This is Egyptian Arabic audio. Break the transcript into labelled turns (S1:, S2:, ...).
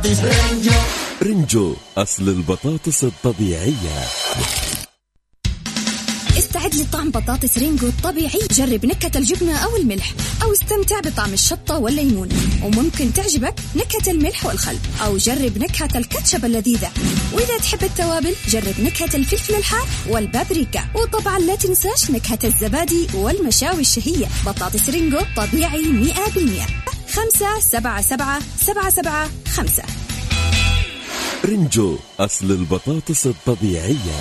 S1: رنجو أصل البطاطس الطبيعية
S2: استعد لطعم بطاطس رينجو الطبيعي جرب نكهة الجبنة أو الملح أو استمتع بطعم الشطة والليمون وممكن تعجبك نكهة الملح والخل أو جرب نكهة الكاتشب اللذيذة وإذا تحب التوابل جرب نكهة الفلفل الحار والبابريكا وطبعا لا تنساش نكهة الزبادي والمشاوي الشهية بطاطس رينجو طبيعي 100% خمسة سبعة سبعة سبعة سبعة خمسة
S1: رنجو أصل البطاطس الطبيعية